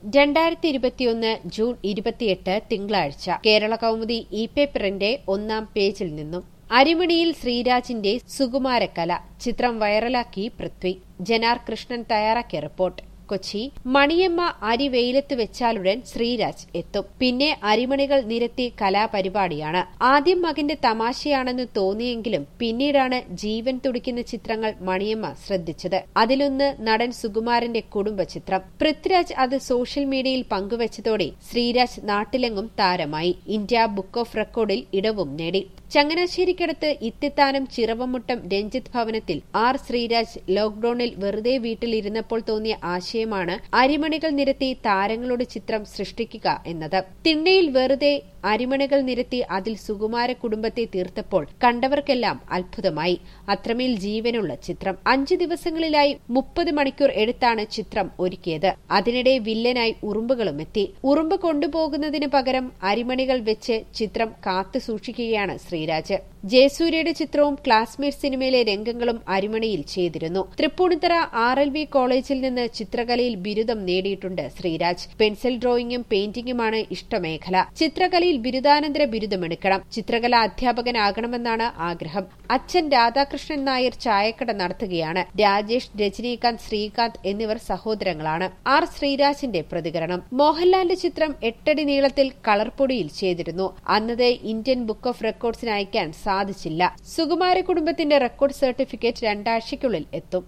രണ്ടായിരത്തി ഇരുപത്തിയൊന്ന് ജൂൺ ഇരുപത്തിയെട്ട് തിങ്കളാഴ്ച കേരള കൗമുദി ഇ പേപ്പറിന്റെ ഒന്നാം പേജിൽ നിന്നും അരിമണിയിൽ ശ്രീരാജിന്റെ സുകുമാരക്കല ചിത്രം വൈറലാക്കി പൃഥ്വി ജനാർ കൃഷ്ണൻ തയ്യാറാക്കിയ റിപ്പോർട്ട് കൊച്ചി മണിയമ്മ അരി വെയിലത്ത് വെച്ചാലുടൻ ശ്രീരാജ് എത്തും പിന്നെ അരിമണികൾ നിരത്തി കലാപരിപാടിയാണ് ആദ്യം മകന്റെ തമാശയാണെന്ന് തോന്നിയെങ്കിലും പിന്നീടാണ് ജീവൻ തുടിക്കുന്ന ചിത്രങ്ങൾ മണിയമ്മ ശ്രദ്ധിച്ചത് അതിലൊന്ന് നടൻ സുകുമാരന്റെ കുടുംബചിത്രം പൃഥ്വിരാജ് അത് സോഷ്യൽ മീഡിയയിൽ പങ്കുവച്ചതോടെ ശ്രീരാജ് നാട്ടിലെങ്ങും താരമായി ഇന്ത്യ ബുക്ക് ഓഫ് റെക്കോർഡിൽ ഇടവും നേടി ചങ്ങനാശ്ശേരിക്കടുത്ത് ഇത്തിത്താനം ചിറവമുട്ടം രഞ്ജിത്ത് ഭവനത്തിൽ ആർ ശ്രീരാജ് ലോക്ഡൌണിൽ വെറുതെ വീട്ടിലിരുന്നപ്പോൾ തോന്നിയ ആശയമാണ് അരിമണികൾ നിരത്തി താരങ്ങളുടെ ചിത്രം സൃഷ്ടിക്കുക എന്നത് തിണ്ണയിൽ വെറുതെ അരിമണികൾ നിരത്തി അതിൽ സുകുമാര കുടുംബത്തെ തീർത്തപ്പോൾ കണ്ടവർക്കെല്ലാം അത്ഭുതമായി അത്രമേൽ ജീവനുള്ള ചിത്രം അഞ്ചു ദിവസങ്ങളിലായി മുപ്പത് മണിക്കൂർ എടുത്താണ് ചിത്രം ഒരുക്കിയത് അതിനിടെ വില്ലനായി ഉറുമ്പുകളും എത്തി ഉറുമ്പ് കൊണ്ടുപോകുന്നതിന് പകരം അരിമണികൾ വെച്ച് ചിത്രം കാത്തു സൂക്ഷിക്കുകയാണ് ശ്രീരാജ് ജയസൂര്യയുടെ ചിത്രവും ക്ലാസ്മേറ്റ് സിനിമയിലെ രംഗങ്ങളും അരിമണിയിൽ ചെയ്തിരുന്നു തൃപ്പൂണിത്തറ ആർ എൽ വി കോളേജിൽ നിന്ന് ചിത്രകലയിൽ ബിരുദം നേടിയിട്ടുണ്ട് ശ്രീരാജ് പെൻസിൽ ഡ്രോയിങ്ങും പെയിന്റിംഗുമാണ് ഇഷ്ടമേഖല ചിത്രകലയിൽ ബിരുദാനന്തര ബിരുദമെടുക്കണം ചിത്രകല അധ്യാപകനാകണമെന്നാണ് ആഗ്രഹം അച്ഛൻ രാധാകൃഷ്ണൻ നായർ ചായക്കട നടത്തുകയാണ് രാജേഷ് രജനീകാന്ത് ശ്രീകാന്ത് എന്നിവർ സഹോദരങ്ങളാണ് ആർ ശ്രീരാജിന്റെ പ്രതികരണം മോഹൻലാലിന്റെ ചിത്രം എട്ടടി നീളത്തിൽ കളർപ്പൊടിയിൽ ചെയ്തിരുന്നു അന്നത് ഇന്ത്യൻ ബുക്ക് ഓഫ് റെക്കോർഡ്സിന് അയക്കാൻ സാധിച്ചില്ല സുകുമാര കുടുംബത്തിന്റെ റെക്കോർഡ് സർട്ടിഫിക്കറ്റ് രണ്ടാഴ്ചയ്ക്കുള്ളിൽ എത്തും